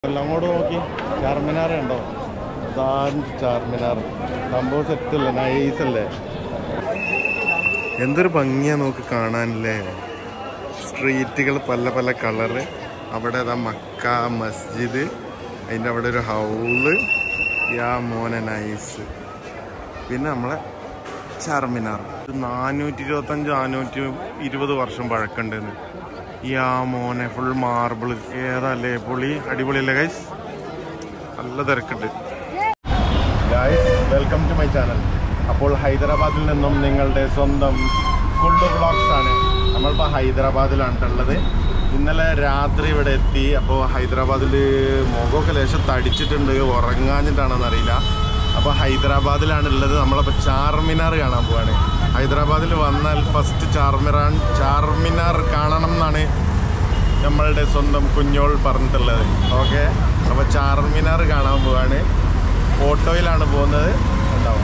എല്ലാം കൂടെ നോക്കി ചാർമിനാർ ഉണ്ടോ അതാണ് ചാർമിനാർ സംഭവം സെറ്റല്ലേ നൈസ് അല്ലേ എന്തൊരു ഭംഗിയാ നോക്ക് കാണാനല്ലേ സ്ട്രീറ്റുകൾ പല പല കളറ് അവിടെ അതാ മക്ക മസ്ജിദ് അതിൻ്റെ അവിടെ ഒരു ഹൗള് യാ മോനെ നൈസ് പിന്നെ നമ്മളെ ചാർമിനാർ ഒരു നാനൂറ്റി ഇരുപത്തഞ്ച് നാനൂറ്റി ഇരുപത് വർഷം പഴക്കണ്ടെന്ന് യാ മോനെ ഫുൾ മാർബിൾ ഏതല്ലേ പൊളി അടിപൊളിയല്ലേ ഗൈസ് നല്ല തിരക്കുണ്ട് guys welcome to my channel അപ്പോൾ ഹൈദരാബാദിൽ നിന്നും നിങ്ങളുടെ സ്വന്തം കുള്ളു വ്ളോഗ്സ് ആണ് നമ്മളിപ്പോൾ ഹൈദരാബാദിലാണ് ഉള്ളത് ഇന്നലെ രാത്രി ഇവിടെ എത്തി അപ്പോൾ ഹൈദരാബാദിൽ മുഖമൊക്കെ ലേശം തടിച്ചിട്ടുണ്ട് ഉറങ്ങാഞ്ഞിട്ടാണെന്ന് അറിയില്ല അപ്പോൾ ഹൈദരാബാദിലാണ് ഉള്ളത് നമ്മളപ്പോൾ ചാർമിനാർ കാണാൻ പോവാണ് ഹൈദരാബാദിൽ വന്നാൽ ഫസ്റ്റ് ചാർമിനാർ ചാർമിനാർ കാണണം എന്നാണ് നമ്മളുടെ സ്വന്തം കുഞ്ഞോൾ പറഞ്ഞിട്ടുള്ളത് ഓക്കെ അപ്പോൾ ചാർമിനാർ കാണാൻ പോവാണ് ഓട്ടോയിലാണ് പോകുന്നത് ഉണ്ടാവും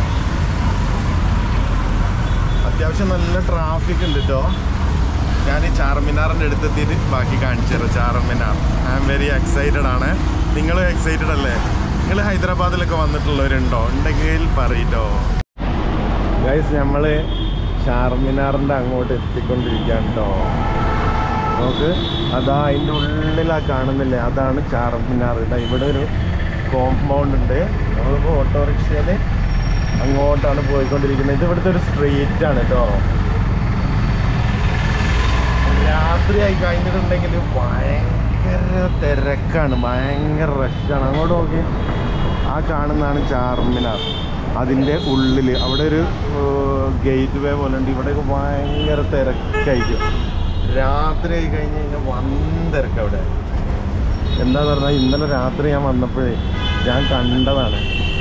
അത്യാവശ്യം നല്ല ട്രാഫിക് ഉണ്ട് കേട്ടോ ഞാൻ ഈ ചാർമിനാറിൻ്റെ അടുത്തെത്തിയിട്ട് ബാക്കി കാണിച്ചു തരാം Charminar I am very excited ആണ് നിങ്ങളും എക്സൈറ്റഡ് അല്ലേ നിങ്ങൾ ഹൈദരാബാദിലൊക്കെ വന്നിട്ടുള്ളവരുണ്ടോ ഉണ്ടെങ്കിൽ പറയട്ടോ ഗൈസ് നമ്മൾ ചാർമിനാറിൻ്റെ അങ്ങോട്ട് എത്തിക്കൊണ്ടിരിക്കുകയാണ് കേട്ടോ നമുക്ക് അതാ അതിൻ്റെ ഉള്ളിലാ കാണുന്നില്ലേ അതാണ് ചാർമിനാർ ഇതാ ഇവിടെ ഒരു കോമ്പൗണ്ട് ഉണ്ട് നമ്മളിപ്പോൾ ഓട്ടോറിക്ഷയിൽ അങ്ങോട്ടാണ് പോയിക്കൊണ്ടിരിക്കുന്നത് ഇത് ഇവിടുത്തെ ഒരു സ്ട്രീറ്റ് ആണ് കേട്ടോ രാത്രിയായി കഴിഞ്ഞിട്ടുണ്ടെങ്കിൽ ഭയങ്കര തിരക്കാണ് ഭയങ്കര റഷാണ് അങ്ങോട്ട് നോക്കി ആ കാണുന്നതാണ് ചാർമിനാർ അതിൻ്റെ ഉള്ളിൽ അവിടെ ഒരു ഗേറ്റ് വേ പോലെ ഉണ്ട് ഇവിടെയൊക്കെ ഭയങ്കര തിരക്കായിരിക്കും രാത്രി ആയി കഴിഞ്ഞ് കഴിഞ്ഞാൽ വൻ തിരക്ക് അവിടെ എന്താന്ന് പറഞ്ഞാൽ ഇന്നലെ രാത്രി ഞാൻ വന്നപ്പോഴേ ഞാൻ കണ്ടതാണ്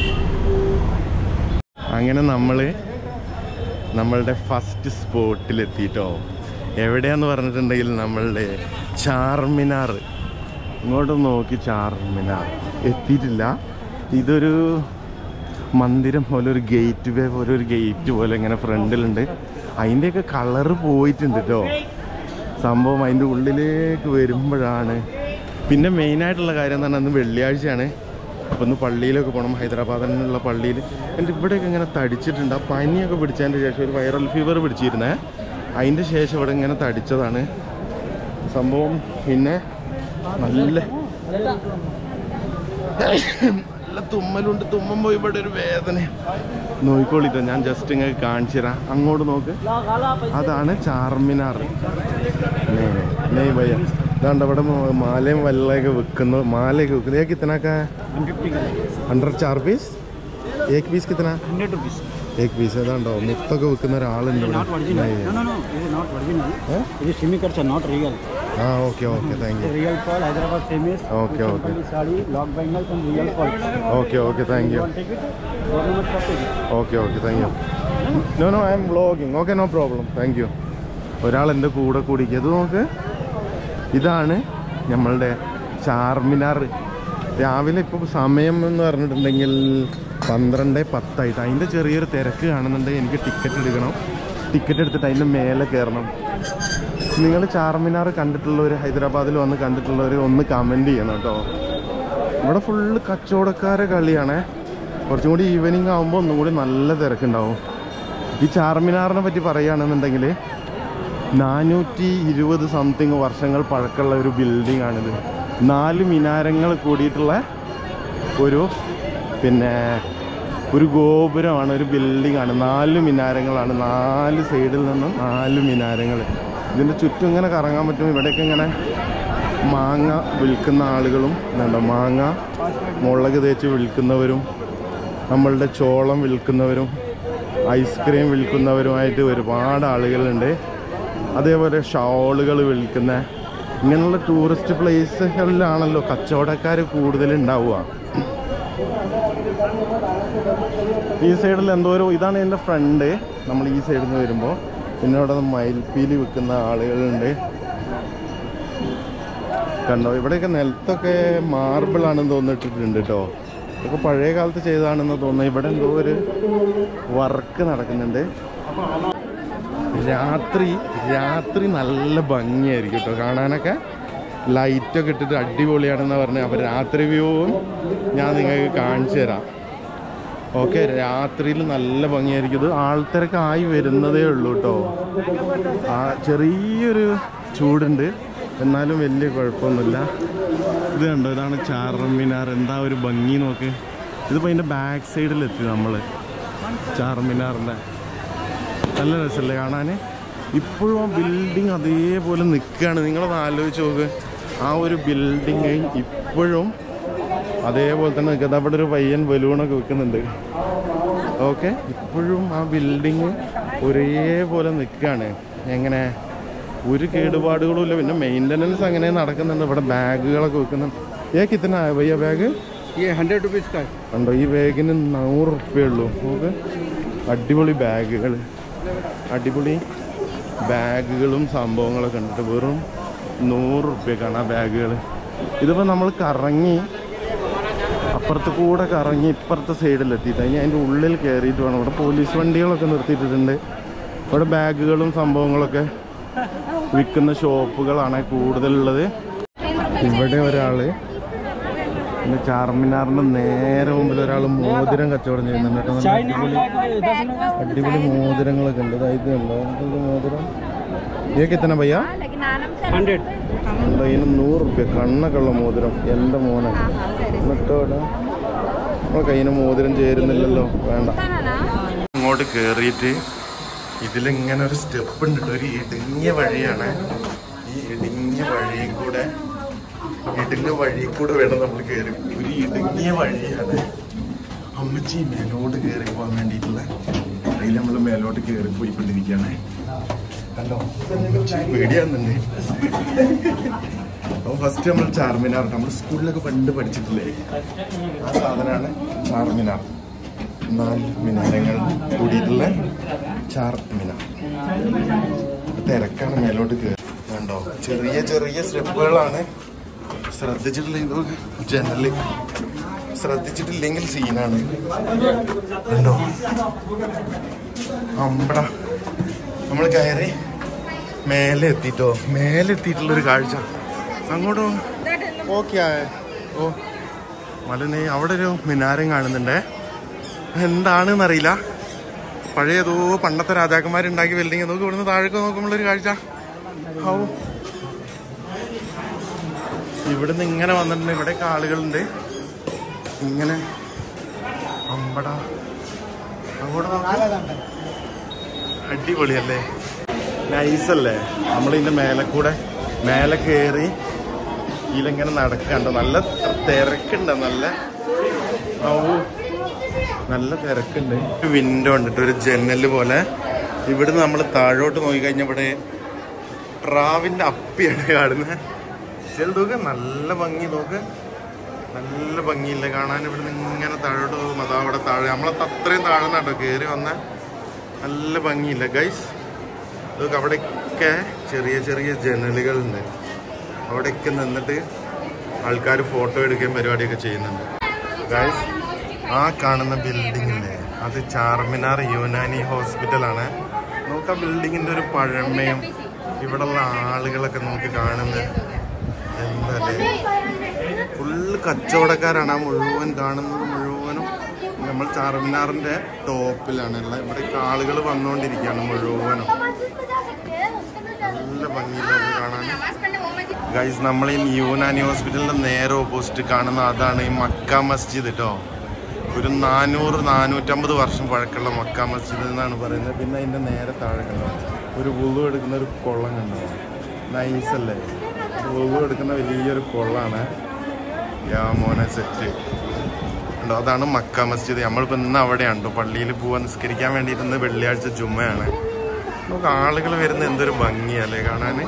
അങ്ങനെ നമ്മൾ നമ്മളുടെ ഫസ്റ്റ് സ്പോട്ടിലെത്തിയിട്ടോ എവിടെയാന്ന് പറഞ്ഞിട്ടുണ്ടെങ്കിൽ നമ്മളുടെ ചാർമിനാർ ഇങ്ങോട്ട് നോക്കി ചാർമിനാർ എത്തിയിട്ടില്ല ഇതൊരു മന്ദിരം പോലെ ഒരു ഗേറ്റ് വേ പോലെ ഒരു ഗേറ്റ് പോലെ ഇങ്ങനെ ഫ്രണ്ടിലുണ്ട് അതിൻ്റെയൊക്കെ കളറ് പോയിട്ടുണ്ട് കേട്ടോ സംഭവം അതിൻ്റെ ഉള്ളിലേക്ക് വരുമ്പോഴാണ് പിന്നെ മെയിനായിട്ടുള്ള കാര്യം എന്ന് പറഞ്ഞാൽ അന്ന് വെള്ളിയാഴ്ചയാണ് അപ്പോൾ ഒന്ന് പള്ളിയിലൊക്കെ പോകണം ഹൈദരാബാദിലുള്ള പള്ളിയിൽ എൻ്റെ ഇവിടെയൊക്കെ ഇങ്ങനെ തടിച്ചിട്ടുണ്ട് ആ പനിയൊക്കെ പിടിച്ചതിൻ്റെ ശേഷം ഒരു വൈറൽ ഫീവർ പിടിച്ചിരുന്നേ അതിൻ്റെ ശേഷം ഇവിടെ ഇങ്ങനെ തടിച്ചതാണ് സംഭവം പിന്നെ നല്ല നല്ല തുമ്മലുണ്ട് തുമ്മുമ്പോൾ ഇവിടെ ഒരു വേദന നോക്കിക്കോളിട്ടോ ഞാൻ ജസ്റ്റ് ഇങ്ങനെ കാണിച്ചു തരാം അങ്ങോട്ട് നോക്ക് അതാണ് ചാർമിനാർ നെയ് ഭയ്യ ഇതാണ്ട് അവിടെ മ- മാലയും വല്ലയൊക്കെ വിൽക്കുന്നു മാലയൊക്കെ വിൽക്കുന്നു ഏക്ക് കിത്തനാക്ക ഹൺഡ്രഡ് ചാർ പീസ് ഏക് പീസ് കിത്തന हंड्रेड रुपीज ഏക് പീസ് ഏതാണ്ടോ മുത്തൊക്കെ വിൽക്കുന്ന ഒരാളുണ്ട് ഇവിടെ नॉट ओरिजिनल നെയ്യ്. No no no this is not original Eh? this is semi culture not real ആ okay okay thank you real pearl hyderabad famous Okay, with okay. Champali sari lock bangles and real pearl okay okay thank you you want take it government shop take it okay okay thank you no no I am vlogging okay no problem thank you ഒരാൾ എൻ്റെ കൂടെ കൂടിക്കുക ഇത് നോക്ക് ഇതാണ് നമ്മളുടെ ചാർമിനാർ രാവിലെ ഇപ്പോൾ സമയം എന്ന് പറഞ്ഞിട്ടുണ്ടെങ്കിൽ പന്ത്രണ്ട് പത്തായിട്ട് അതിൻ്റെ ചെറിയൊരു തിരക്ക് കാണുന്നുണ്ടെങ്കിൽ എനിക്ക് ടിക്കറ്റ് എടുക്കണം ടിക്കറ്റ് എടുത്തിട്ട് അതിൻ്റെ മേലെ കയറണം നിങ്ങൾ ചാർമിനാർ കണ്ടിട്ടുള്ളവർ ഹൈദരാബാദിൽ വന്ന് കണ്ടിട്ടുള്ളവർ ഒന്ന് കമൻറ്റ് ചെയ്യണം കേട്ടോ ഇവിടെ ഫുള്ള് കച്ചവടക്കാരെ കളിയാണേ കുറച്ചും കൂടി ഈവനിങ് ആകുമ്പോൾ ഒന്നും കൂടി നല്ല തിരക്കുണ്ടാവും ഈ ചാർമിനാറിനെ പറ്റി പറയുകയാണെന്നുണ്ടെങ്കിൽ നാനൂറ്റി ഇരുപത് സംതിങ് വർഷങ്ങൾ പഴക്കമുള്ള ഒരു ബിൽഡിംഗ് ആണിത് നാല് മിനാരങ്ങൾ കൂടിയിട്ടുള്ള ഒരു പിന്നെ ഒരു ഗോപുരമാണ് ഒരു ബിൽഡിംഗ് ആണ് നാല് മിനാരങ്ങളാണ് നാല് സൈഡിൽ നിന്നും നാല് മിനാരങ്ങൾ ഇതിൻ്റെ ചുറ്റും ഇങ്ങനെ കറങ്ങാൻ പറ്റും ഇവിടെയൊക്കെ ഇങ്ങനെ മാങ്ങ വിൽക്കുന്ന ആളുകളും എന്താ മാങ്ങ മുളക് തേച്ച് വിൽക്കുന്നവരും നമ്മളുടെ ചോളം വിൽക്കുന്നവരും ഐസ്ക്രീം വിൽക്കുന്നവരുമായിട്ട് ഒരുപാട് ആളുകളുണ്ട് അതേപോലെ ഷോളുകൾ വിൽക്കുന്ന ഇങ്ങനെയുള്ള ടൂറിസ്റ്റ് പ്ലേസുകളിലാണല്ലോ കച്ചവടക്കാർ കൂടുതൽ ഉണ്ടാവുക ഈ സൈഡിൽ എന്തോ ഒരു ഇതാണ് എൻ്റെ ഫ്രണ്ട് നമ്മൾ ഈ സൈഡിൽ നിന്ന് വരുമ്പോൾ പിന്നെ അവിടെ മയിൽപ്പീലി വിൽക്കുന്ന ആളുകളുണ്ട് കണ്ടോ ഇവിടെയൊക്കെ നിലത്തൊക്കെ മാർബിൾ ആണെന്ന് തോന്നിട്ടിട്ടുണ്ട് കേട്ടോ ഇതൊക്കെ പഴയ കാലത്ത് ചെയ്തതാണെന്ന് തോന്നുന്നു ഇവിടെ എന്തോ ഒരു വർക്ക് നടക്കുന്നുണ്ട് രാത്രി രാത്രി നല്ല ഭംഗിയായിരിക്കും കേട്ടോ കാണാനൊക്കെ ലൈറ്റൊക്കെ ഇട്ടിട്ട് അടിപൊളിയാണെന്ന് പറഞ്ഞ് അപ്പോൾ രാത്രി വ്യൂവും ഞാൻ നിങ്ങൾക്ക് കാണിച്ചു തരാം ഓക്കെ രാത്രിയിൽ നല്ല ഭംഗിയായിരിക്കും ഇത് ആൾത്തിരക്കായി വരുന്നതേ ഉള്ളൂ കേട്ടോ ആ ചെറിയൊരു ചൂടുണ്ട് എന്നാലും വലിയ കുഴപ്പമൊന്നുമില്ല ഇത് കണ്ടോ ഇതാണ് ചാർമിനാർ എന്താ ഒരു ഭംഗി നോക്ക് ഇതിപ്പോൾ അതിൻ്റെ ബാക്ക് സൈഡിലെത്തി നമ്മൾ ചാർമിനാറിൻ്റെ നല്ല രസമല്ലേ കാണാൻ ഇപ്പോഴും ആ ബിൽഡിങ് അതേപോലെ നിൽക്കുകയാണ് നിങ്ങളത് ആലോചിച്ച് നോക്ക് ആ ഒരു ബിൽഡിങ് ഇപ്പോഴും അതേപോലെ തന്നെ നിൽക്കുന്നത് അവിടെ ഒരു പയ്യൻ ബലൂണൊക്കെ വെക്കുന്നുണ്ട് ഓക്കെ ഇപ്പോഴും ആ ബിൽഡിങ് ഒരേപോലെ നിൽക്കുകയാണ് എങ്ങനെ ഒരു കേടുപാടുകളും ഇല്ല പിന്നെ മെയിൻ്റനൻസ് അങ്ങനെ നടക്കുന്നുണ്ട് ഇവിടെ ബാഗുകളൊക്കെ വെക്കുന്നുണ്ട് ഏക്ക് ഇത്തന വയ്യ ബാഗ് ये हंड्रेड रुपीज़ का है കണ്ടോ ഈ ബാഗിന് നൂറ് റുപ്യ ഉള്ളൂ നമുക്ക് അടിപൊളി ബാഗുകൾ അടിപൊളി ബാഗുകളും സംഭവങ്ങളൊക്കെ ഉണ്ട് വെറും നൂറ് റുപ്യക്കാണ് ആ ബാഗുകൾ ഇതിപ്പോൾ നമ്മൾ കറങ്ങി അപ്പുറത്ത് കൂടെ കറങ്ങി ഇപ്പുറത്തെ സൈഡിലെത്തിയിട്ട് ഇനി അതിൻ്റെ ഉള്ളിൽ കയറിയിട്ട് വേണം ഇവിടെ പോലീസ് വണ്ടികളൊക്കെ നിർത്തിയിട്ടുണ്ട് ഇവിടെ ബാഗുകളും സംഭവങ്ങളൊക്കെ വിൽക്കുന്ന ഷോപ്പുകളാണ് കൂടുതലുള്ളത് ഇവിടെ ഒരാള് പിന്നെ ചാർമിനാറിന്റെ നേരെ മുമ്പിൽ ഒരാൾ മോതിരം കച്ചവടം ചെയ്യുന്നുണ്ട് കേട്ടോ നല്ല അടിപൊളി അടിപൊളി മോതിരങ്ങളൊക്കെ ഉണ്ട് ഇതായത് ഉണ്ടോ എന്തൊരു മോതിരം ഇതൊക്കെ എത്തന പയ്യ लेकिन आराम से हंड्रेड എന്താ ഇതിന് നൂറ് റുപ്യ കണ്ണൊക്കെ ഉള്ള മോതിരം എൻ്റെ മോനെ എന്നിട്ടോ നമ്മളെ കയ്യിന് മോതിരം ചേരുന്നില്ലല്ലോ വേണ്ട അങ്ങോട്ട് കയറിയിട്ട് ഇതിലിങ്ങനെ ഒരു സ്റ്റെപ്പ് ഉണ്ട് ട്ടോ. ഒരു ഇടുങ്ങിയ വഴിയാണ് ഈ ഇടുങ്ങിയ വഴിയിൽ കൂടെ ഇടുങ്ങിയ വഴിയിൽ കൂടെ വേണം നമ്മൾ കയറി ഒരു ഇടുങ്ങിയ വഴിയാണ് അമ്മച്ചി മേലോട്ട് കയറി പോകാൻ വേണ്ടിയിട്ടുള്ള അതിൽ നമ്മൾ മേലോട്ട് കയറി പോയിക്കൊണ്ടിരിക്കുകയാണ് കണ്ടോ പേടിയാന്നുണ്ട് അപ്പൊ ഫസ്റ്റ് നമ്മൾ ചാർമിനാർ നമ്മൾ സ്കൂളിലൊക്കെ പണ്ട് പഠിച്ചിട്ടില്ലേ ആ സാധനമാണ് ചാർമിനാർ നാല് മിനാരങ്ങൾ കൂടിയിട്ടുള്ള ചാർമിനാർ തിരക്കാണ് മേലോട്ട് കയറി കണ്ടോ ചെറിയ ചെറിയ സ്റ്റെപ്പുകളാണ് ശ്രദ്ധിച്ചിട്ടില്ലെങ്കിൽ ജനല് ശ്രദ്ധിച്ചിട്ടില്ലെങ്കിൽ സീനാണ് കണ്ടോ അമ്പട നമ്മൾ കയറി മേലെ എത്തിട്ടോ മേലെ എത്തിയിട്ടുള്ളൊരു കാഴ്ച അങ്ങോട്ടോ ഓക്കെ ഓ മലനെ അവിടെ ഒരു മിനാരം കാണുന്നുണ്ടേ എന്താണെന്നറിയില്ല പഴയ ഏതോ പണ്ടത്തെ രാജാക്കന്മാരുണ്ടാക്കിയ ബിൽഡിങ് നോക്ക് ഇവിടുന്ന് താഴേക്ക് നോക്കുമ്പോഴൊരു കാഴ്ച ഹൗ ഇവിടുന്ന് ഇങ്ങനെ വന്നിട്ടുണ്ട് ഇവിടെയൊക്കെ ആളുകളുണ്ട് ഇങ്ങനെ അമ്പട അങ്ങോട്ട് നോക്ക്. അടിപൊളിയല്ലേ നൈസല്ലേ നമ്മളിതിന്റെ മേലെ കൂടെ മേലെ കയറി ഇതിലിങ്ങനെ നടക്കണ്ട നല്ല തിരക്കുണ്ട് നല്ല ഔ നല്ല തിരക്കുണ്ട് വിൻഡോ ഉണ്ട് ഒരു ജനല് പോലെ ഇവിടുന്ന് നമ്മൾ താഴോട്ട് നോക്കിക്കഴിഞ്ഞാൽ ഇവിടെ പ്രാവിന്റെ അപ്പിയാണ് കാണുന്നത് ചില നോക്ക് നല്ല ഭംഗി നോക്ക് നല്ല ഭംഗിയില്ല കാണാൻ ഇവിടുന്ന് ഇങ്ങനെ താഴോട്ട് നോക്കും അതാ അവിടെ താഴെ നമ്മളത് അത്രയും താഴെ കേട്ടോ കയറി വന്ന നല്ല ഭംഗിയില്ല ഗൈസ് നോക്ക് അവിടെയൊക്കെ ചെറിയ ചെറിയ ജനലുകളുണ്ട് അവിടെയൊക്കെ നിന്നിട്ട് ആൾക്കാർ ഫോട്ടോ എടുക്കുകയും പരിപാടിയൊക്കെ ചെയ്യുന്നുണ്ട് ഗൈസ് ആ കാണുന്ന ബിൽഡിംഗ് ഇല്ലേ അത് ചാർമിനാർ യുനാനി ഹോസ്പിറ്റലാണ് നമുക്ക് ആ ബിൽഡിങ്ങിന്റെ ഒരു പഴമയും ഇവിടെയുള്ള ആളുകളൊക്കെ നമുക്ക് കാണുന്നത് എന്തല്ലേ ഫുള്ള് കച്ചവടക്കാരാണ് ആ മുഴുവൻ കാണുന്നത് മുഴുവനും നമ്മൾ ചാർമിനാറിന്റെ ടോപ്പിലാണ് ഉള്ളത് ഇവിടെ ആളുകൾ വന്നുകൊണ്ടിരിക്കുകയാണ് മുഴുവനും നല്ല ഭംഗിയിലാണ് കാണാൻ ഗൈസ് നമ്മൾ ഈ യൂനാനി ഹോസ്പിറ്റലിന്റെ നേരെ ഓപ്പോസിറ്റ് കാണുന്ന അതാണ് ഈ മക്ക മസ്ജിദ് കേട്ടോ ഒരു നാനൂറ് നാനൂറ്റമ്പത് വർഷം പഴക്കമുള്ള മക്ക മസ്ജിദ് എന്നാണ് പറയുന്നത് പിന്നെ അതിന്റെ നേരെ താഴെ കണ്ടോ ഒരു വുളു എടുക്കുന്ന ഒരു കൊള്ളം കണ്ടോ നൈസ് അല്ലേ വുളു എടുക്കുന്ന വലിയൊരു കൊള്ളാണ് യാ മോനെ സെറ്റ് ഉണ്ടോ അതാണ് മക്ക മസ്ജിദ് നമ്മളിപ്പോൾ ഇന്ന് അവിടെയാണ് ട്ടോ. പള്ളിയിൽ പോവാൻ നിസ്കരിക്കാൻ വേണ്ടിയിട്ട് ഇന്ന് വെള്ളിയാഴ്ച ജുമ്മയാണ് നമുക്ക് ആളുകൾ വരുന്ന എന്തൊരു ഭംഗിയല്ലേ കാണാൻ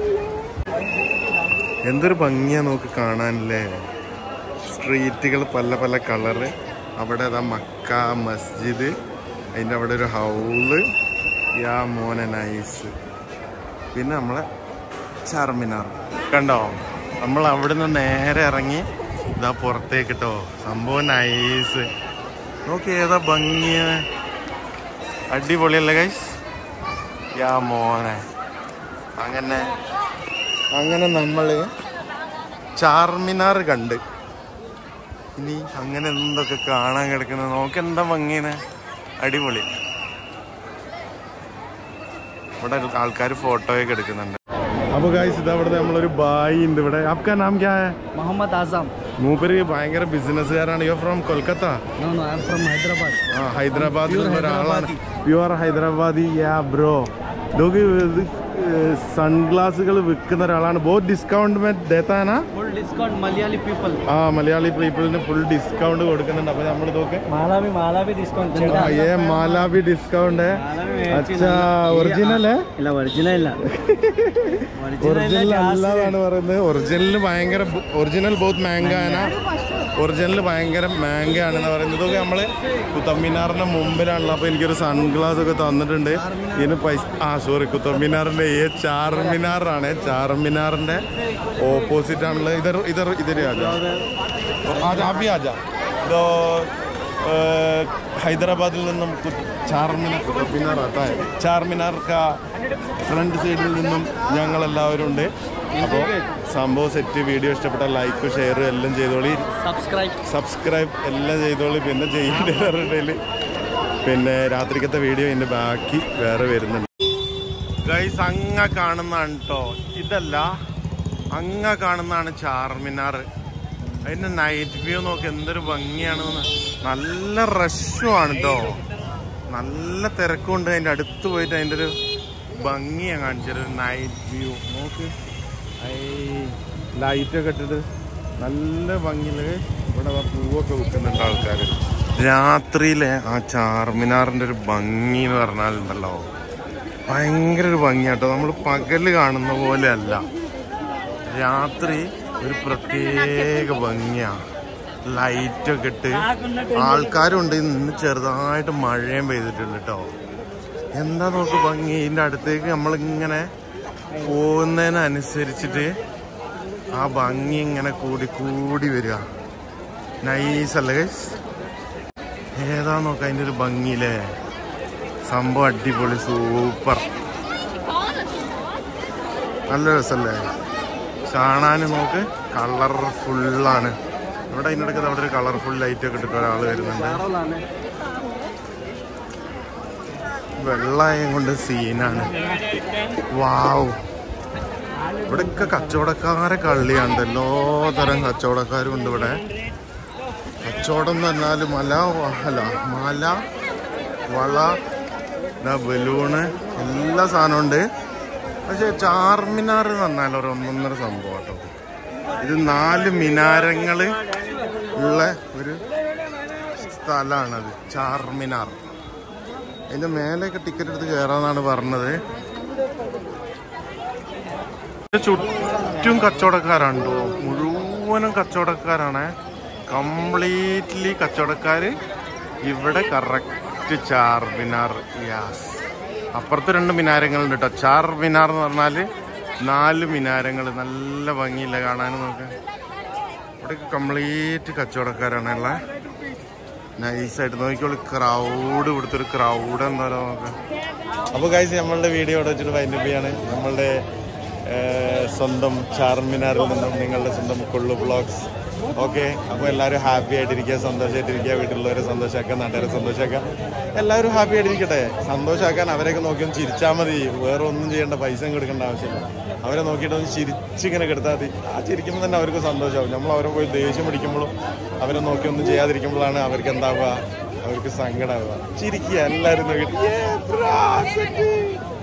എന്തൊരു ഭംഗിയാ നോക്ക് കാണാനല്ലേ സ്ട്രീറ്റുകൾ പല പല കളറ് അവിടെ അതാ മക്ക മസ്ജിദ് അതിൻ്റെ അവിടെ ഒരു ഹൗള് യാ മോനെ നൈസ് പിന്നെ നമ്മളെ ചാർമിനാർ കണ്ടോ നമ്മൾ അവിടുന്ന് നേരെ ഇറങ്ങി ഇതാ പുറത്തേക്ക് കേട്ടോ സംഭവം നൈസ് നോക്കി ഏതാ ഭംഗിയ അടിപൊളിയല്ലേ ഗൈസ് യാ മോനെ അങ്ങനെ അങ്ങനെ നമ്മൾ ചാർമിനാർ കണ്ട് ഇനി അങ്ങനെ എന്തൊക്കെ കാണാൻ കിടക്കുന്നത് നോക്ക് എന്താ ഭംഗിയാണ് അടിപൊളി ഇവിടെ ആൾക്കാർ ഫോട്ടോയൊക്കെ എടുക്കുന്നുണ്ട് അപ്പൊ ഗായ്സ് ഇത് അവിടെ നമ്മളൊരു ബായി ഉണ്ട് ഇവിടെ ആപ്കാ നാം ക്യാ ഹൈ Muhammad Azam. മൂപ്പര് ഭയങ്കര ബിസിനസ്സുകാരാണ് you from Kolkata No, no, I'm from Hyderabad. ആ ഹൈദരാബാദിൽ Pure നിന്നുള്ള ഒരാളാണ് Hyderabadi. Pure Hyderabadi ya bro ഇതൊക്കെ ഇത് സൺഗ്ലാസുകൾ വിൽക്കുന്ന ഒരാളാണ് ബോത്ത് ഡിസ്കൗണ്ട് ദേത്താനാ Full discount Malayali people. ആ മലയാളി പീപ്പിളിന് ഫുൾ ഡിസ്കൗണ്ട് കൊടുക്കുന്നുണ്ട് അപ്പൊ നമ്മൾ ഇതൊക്കെ Malawi, Malawi discount. ആ, ഏ മാലാബി ഡിസ്കൗണ്ട് അച്ഛാ ഒറിജിനൽ ഇല്ല ഒറിജിനൽ ഇല്ല ഒറിജിനൽ അല്ലാതാണ് പറയുന്നത് ഒറിജിനൽ ഭയങ്കര ഒറിജിനൽ ബോത്ത് മാംഗ ആണ് ഒറിജിനൽ ഭയങ്കര മാംഗ ആണെന്ന് പറയുന്നത് ഇതൊക്കെ നമ്മള് കുത്തമ്മിനാറിന്റെ മുമ്പിലാണല്ലോ അപ്പൊ എനിക്കൊരു സൺഗ്ലാസ് ഒക്കെ തന്നിട്ടുണ്ട് ഇതിന് പൈസ ആ സോറി കുത്തമ്മിനാറിന്റെ ഈ ചാർമിനാറാണ് ചാർമിനാറിന്റെ ഓപ്പോസിറ്റ് ആണല്ലോ ഇതർ ഇതർ ഇതിന് ആജാ ആജാ അഭി ആജാ ഇതോ ഏഹ്, ഹൈദരാബാദിൽ നിന്നും കു- ചാർമിനാർ കുത്തബ്മിനാർ അതാ ചാർമിനാർ കാ ഫ്രണ്ട് സൈഡിൽ നിന്നും ഞങ്ങൾ എല്ലാവരും ഉണ്ട് അപ്പോൾ സംഭവം സെറ്റ് വീഡിയോ ഇഷ്ടപ്പെട്ട ലൈക്ക് ഷെയർ എല്ലാം ചെയ്തോളി സബ്സ്ക്രൈബ് സബ്സ്ക്രൈബ് എല്ലാം ചെയ്തോളി പിന്നെ ചെയ്യേണ്ടതിൽ പിന്നെ രാത്രിക്കത്തെ വീഡിയോ ഇതിന്റെ ബാക്കി വേറെ വരുന്നുണ്ട് ഗൈസ് അങ്ങ കാണുന്നതാണ് കേട്ടോ ഇതല്ല അങ്ങ കാണുന്നതാണ് ചാർമിനാർ അതിന്റെ നൈറ്റ് വ്യൂ നോക്കി എന്തൊരു ഭംഗിയാണെന്ന് നല്ല റഷുമാണ് കേട്ടോ നല്ല തിരക്കുണ്ട് അതിന്റെ അടുത്ത് പോയിട്ട് അതിന്റെ ഒരു ഭംഗിയാണ് കാണിച്ചത് നൈറ്റ് വ്യൂ നോക്ക് ലൈറ്റ് ഒക്കെ ഇട്ടിട്ട് നല്ല ഭംഗിയില് ഇവിടെ ദാ പൂവൊക്കെ വിൽക്കുന്നുണ്ട് ആൾക്കാർ രാത്രിയിലെ ആ ചാർമിനാറിന്റെ ഒരു ഭംഗി എന്ന് പറഞ്ഞാലുണ്ടല്ലോ ഭയങ്കര ഒരു ഭംഗിയാട്ടോ നമ്മൾ പകല് കാണുന്ന പോലെ അല്ല രാത്രി ഒരു പ്രത്യേക ഭംഗിയാ ലൈറ്റൊക്കെ ഇട്ട് ആൾക്കാരുണ്ട് ഇന്ന് ചെറുതായിട്ട് മഴയും പെയ്തിട്ടുണ്ട് കേട്ടോ എന്താ നോക്ക് ഭംഗി ഇതിന്റെ അടുത്തേക്ക് നമ്മളിങ്ങനെ പോകുന്നതിനനുസരിച്ചിട്ട് ആ ഭംഗി ഇങ്ങനെ കൂടി കൂടി വരിക നൈസ് അല്ലേ guys? ഏതാ നോക്ക അതിന്റെ ഒരു ഭംഗിയില്ലേ സംഭവം അടിപൊളി സൂപ്പർ നല്ല രസല്ലേ കാണാൻ നോക്ക് കളർഫുള്ളാണ് ഇവിടെ അതിനിടയ്ക്ക് അവിടെ ഒരു കളർഫുൾ ലൈറ്റ് ഒക്കെ ഇട്ടിട്ട് ഒരാൾ വരുന്നുണ്ട് വെള്ളയും കൊണ്ട് സീനാണ് വാവ് ഇവിടെയൊക്കെ കച്ചവടക്കാരെ കള്ളിയാണ് എല്ലാ തരം കച്ചവടക്കാരും ഉണ്ട് ഇവിടെ കച്ചവടം എന്ന് പറഞ്ഞാൽ മല വ- അല്ല മല വള ഇതാ ബലൂണ് എല്ലാ സാധനവും ഉണ്ട് പക്ഷെ ചാർമിനാർ എന്ന് പറഞ്ഞാൽ ഒരു ഒന്നൊന്നര സംഭവം കേട്ടോ ഇത് നാല് മിനാരങ്ങള് ഉള്ള ഒരു സ്ഥലമാണത് ചാർമിനാർ അതിന്റെ മേലെയൊക്കെ ടിക്കറ്റ് എടുത്ത് കയറാന്നാണ് പറഞ്ഞത് ചുറ്റും കച്ചവടക്കാരുണ്ടോ മുഴുവനും കച്ചവടക്കാരാണ് കംപ്ലീറ്റ്ലി കച്ചവടക്കാര് ഇവിടെ കറക്റ്റ് ചാർമിനാർ യാസ് അപ്പുറത്ത് രണ്ട് മിനാരങ്ങളുണ്ട് കേട്ടോ ചാർ മിനാർ എന്ന് പറഞ്ഞാല് നാല് മിനാരങ്ങൾ നല്ല ഭംഗിയില്ല കാണാനും നോക്ക് ഇവിടെ കംപ്ലീറ്റ് കച്ചവടക്കാരാണ് ഉള്ളത് നൈസായിട്ട് നോക്കിക്കോളൂ ക്രൗഡ് ഇവിടുത്തെ ഒരു ക്രൗഡ് എന്താ പറയുക നോക്കാം അപ്പോൾ കഴിച്ച് നമ്മളുടെ വീഡിയോ ഇവിടെ വെച്ചിട്ട് വൈൻഡപ്പ് ചെയ്യാണ് നമ്മളുടെ ഏഹ്, സ്വന്തം ചാർമിനാറിൽ നിന്നും നിങ്ങളുടെ സ്വന്തം കൊള്ളു ബ്ലോഗ്സ് ഓക്കെ അപ്പോൾ എല്ലാവരും ഹാപ്പി ആയിട്ടിരിക്കുക സന്തോഷമായിട്ടിരിക്കുക വീട്ടിലുള്ളവരെ സന്തോഷമാക്കുക നാട്ടുകാരെ സന്തോഷമാക്കുക എല്ലാവരും ഹാപ്പി ആയിട്ടിരിക്കട്ടെ സന്തോഷമാക്കാൻ അവരെയൊക്കെ നോക്കി ഒന്ന് ചിരിച്ചാൽ മതി വേറെ ഒന്നും ചെയ്യേണ്ട പൈസ കൊടുക്കേണ്ട ആവശ്യമില്ല അവരെ നോക്കിയിട്ട് ഒന്ന് ചിരിച്ചിങ്ങനെ കിടത്താൽ മതി ആ ചിരിക്കുമ്പോൾ തന്നെ അവർക്ക് സന്തോഷമാവും നമ്മൾ അവരെ പോയി ദേഷ്യം പിടിക്കുമ്പോഴും അവരെ നോക്കി ഒന്നും ചെയ്യാതിരിക്കുമ്പോഴാണ് അവർക്ക് എന്താവുക അവർക്ക് സങ്കടമാവുക ചിരിക്കുക എല്ലാവരും നോക്കിയിട്ട് "Yeah, bro, set it."